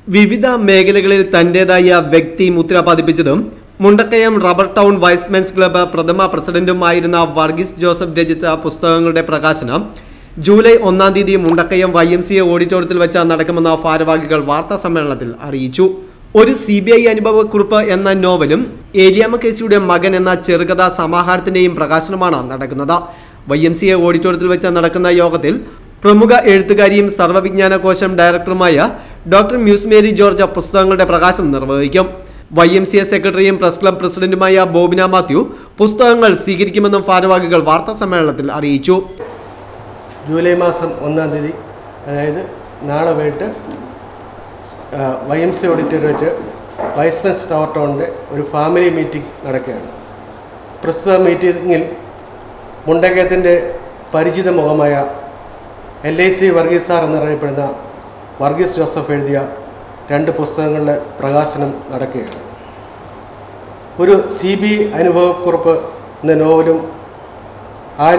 വിവിധ മേഖലകളിൽ തന്റേതായ വ്യക്തി മുദ്ര പതിപ്പിച്ചതും Mundakkayam rubber town Y's Men's club പ്രഥമ പ്രസിഡന്റുമായിരുന്ന വർഗീസ് ജോസഫ് രചിച്ച പുസ്തകങ്ങളുടെ പ്രകാശനം ജൂലൈ ഒന്നാം തീയതി Mundakkayam Y M C A ഓഡിറ്റോറിയത്തിൽ വെച്ച് നടക്കുമെന്ന് ഭാരവാഹികൾ വാർത്താ സമ്മേളനത്തിൽ അറിയിച്ചു ഒരു സി ബി ഐ അനുഭവക്കുറിപ്പ് എന്ന നോവലും ഏലിയാമ്മ കേസിയുടെ മകൻ എന്ന ചെറുകഥാ സമാഹാരത്തിന്റെയും പ്രകാശനമാണ് നടക്കുന്നത് വൈ എം സി എ ഓഡിറ്റോറിയത്തിൽ വെച്ച് നടക്കുന്ന യോഗത്തിൽ പ്രമുഖ എഴുത്തുകാരിയും സർവ്വവിജ്ഞാന കോശം ഡയറക്ടറുമായ ഡോക്ടർ മ്യൂസ് മേരി ജോർജ് പുസ്തകങ്ങളുടെ പ്രകാശനം നിർവഹിക്കും വൈ എം സി എ സെക്രട്ടറിയും പ്രസ് ക്ലബ് പ്രസിഡന്റുമായ ബോബിന മാത്യു പുസ്തകങ്ങൾ സ്വീകരിക്കുമെന്നും ഭാരവാഹികൾ വാർത്താ സമ്മേളനത്തിൽ അറിയിച്ചു ജൂലൈ മാസം ഒന്നാം തീയതി അതായത് നാളെ വൈകിട്ട് വൈ എം സി ഓഡിറ്റോറിയം വെച്ച് വൈസ്മെൻസ് ടവർ ടൗണിൻ്റെ ഒരു ഫാമിലി മീറ്റിംഗ് നടക്കുകയാണ് പ്രസ്തുത മീറ്റിങ്ങിൽ മുണ്ടക്കയത്തിൻ്റെ പരിചിത മുഖമായ L I C Varghese sir എന്നറിയപ്പെടുന്ന വർഗീസ് ജോസഫ് എഴുതിയ രണ്ട് പുസ്തകങ്ങളുടെ പ്രകാശനം നടക്കുകയാണ് ഒരു സി ബി അനുഭവക്കുറിപ്പ് എന്ന നോവലും ആ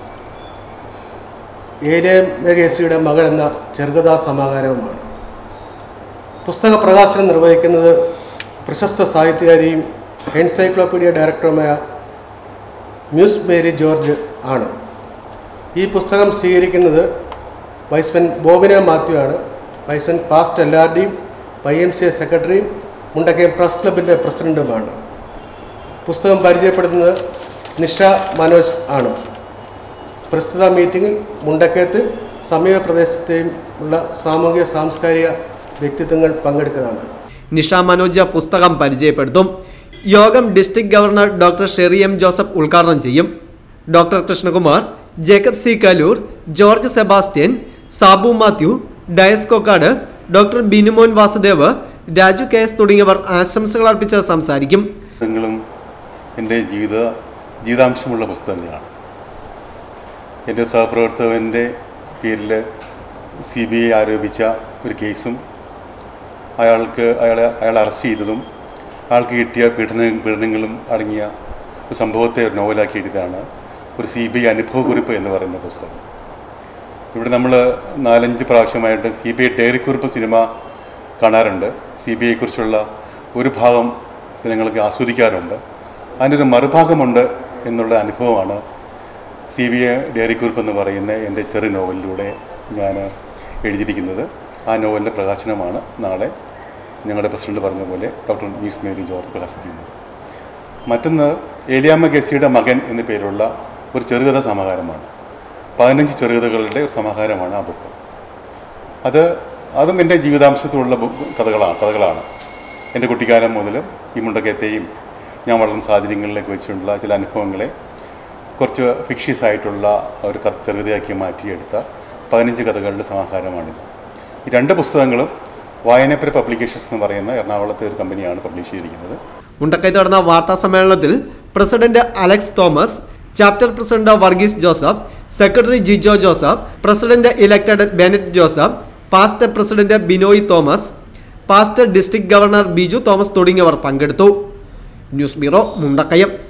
ഏലിയൻ മേഘേസിയുടെ മകൾ എന്ന ചെറുകഥാ സമാഹാരവുമാണ് പുസ്തക പ്രകാശനം നിർവഹിക്കുന്നത് പ്രശസ്ത സാഹിത്യകാരിയും എൻസൈക്ലോപീഡിയ ഡയറക്ടറുമായ മ്യൂസ് മേരി ജോർജ് ആണ് ഈ പുസ്തകം സ്വീകരിക്കുന്നത് വൈസ്മൻ ബോബിന മാത്യു ആണ് വൈസ്മൻ പാസ്റ്റ് എൽ ആർ ഡിയും വൈ എം സി എ സെക്രട്ടറിയും മുണ്ടക്കയം പ്രസ് ക്ലബിൻ്റെ പ്രസിഡൻറ്റുമാണ് പുസ്തകം പരിചയപ്പെടുത്തുന്നത് നിഷ മനോജ് ആണ് പ്രസ്തുത മീറ്റിംഗിൽ മുണ്ടക്കയത്ത് സമീപ പ്രദേശത്തെയും ഉള്ള സാമൂഹിക സാംസ്കാരിക വ്യക്തിത്വങ്ങൾ പങ്കെടുക്കുന്നതാണ് നിഷ മനോജ പുസ്തകം പരിചയപ്പെടുത്തും യോഗം district governor doctor Sherry M Joseph ഉദ്ഘാടനം ചെയ്യും doctor Krishnakumar Jacob C Kaloor George Sebastian Sabu Mathew Dias Kokkad doctor Binumon Vasudev Raju K S തുടങ്ങിയവർ ആശംസകൾ അർപ്പിച്ച് സംസാരിക്കും പുസ്തകങ്ങളും എൻ്റെ ജീവിത ജീവിതാംശമുള്ള പുസ്തകങ്ങളാണ് എൻ്റെ സഹപ്രവർത്തകൻ്റെ പേരിൽ സി ബി ഐ ആരോപിച്ച ഒരു കേസും അയാൾക്ക് അയാളെ അയാളെ അറസ്റ്റ് ചെയ്തതും അയാൾക്ക് കിട്ടിയ പീഡന പീഡനങ്ങളും അടങ്ങിയ ഒരു സംഭവത്തെ ഒരു നോവലാക്കി എഴുതിയതാണ് ഒരു സി ബി ഐ അനുഭവക്കുറിപ്പ് എന്ന് പറയുന്ന പുസ്തകം ഇവിടെ നമ്മൾ നാലഞ്ച് പ്രാവശ്യമായിട്ട് സി ബി ഐ ഡയറിക്കുറിപ്പ് സിനിമ കാണാറുണ്ട് സി ബി ഐയെക്കുറിച്ചുള്ള ഒരു ഭാഗം ജനങ്ങൾക്ക് ആസ്വദിക്കാറുണ്ട് അതിനൊരു മറുഭാഗമുണ്ട് എന്നുള്ള അനുഭവമാണ് സി ബി ഐ ഡയറിക്കുറിപ്പ് എന്ന് പറയുന്ന എൻ്റെ ചെറു നോവലിലൂടെ ഞാൻ എഴുതിയിരിക്കുന്നത് ആ നോവലിൻ്റെ പ്രകാശനമാണ് നാളെ ഞങ്ങളുടെ പ്രസിഡന്റ് പറഞ്ഞ പോലെ ഡോക്ടർ മ്യൂസ് മേരി ജോർജ് പ്രകാശിക്കുന്നത് മറ്റൊന്ന് ഏലിയാമ്മ ഗസിയുടെ മകൻ എന്ന പേരുള്ള ഒരു ചെറുകഥ സമാഹാരമാണ് പതിനഞ്ച് ചെറുകഥകളുടെ ഒരു സമാഹാരമാണ് ആ ബുക്ക് അത് അതും എൻ്റെ ജീവിതാംശത്തിലുള്ള ബുക്ക് കഥകളാണ് കഥകളാണ് എൻ്റെ കുട്ടിക്കാലം മുതൽ ഈ മുണ്ടക്കയത്തെയും ഞാൻ വളർന്ന സാഹചര്യങ്ങളിലേക്ക് വെച്ചുള്ള ചില അനുഭവങ്ങളെ കുറച്ച് ഫിക്ഷ്യസ് ആയിട്ടുള്ള ഒരു കഥ ചെറുകഥയാക്കി മാറ്റിയെടുത്ത പതിനഞ്ച് കഥകളുടെ സമാഹാരമാണിത് ഈ രണ്ട് പുസ്തകങ്ങളും വായനപ്പുര പബ്ലിക്കേഷൻസ് എന്ന് പറയുന്ന എറണാകുളത്തെ ഒരു കമ്പനിയാണ് പബ്ലിഷ് ചെയ്തിരിക്കുന്നത് മുണ്ടക്കയത്ത് നടന്ന വാർത്താ സമ്മേളനത്തിൽ president Alex Thomas chapter president Varghese Joseph secretary Jijo Joseph president elected Bennett Joseph past president Binoy Thomas past district governor Biju Thomas തുടങ്ങിയവർ പങ്കെടുത്തു ന്യൂസ് ബ്യൂറോ മുണ്ടക്കയം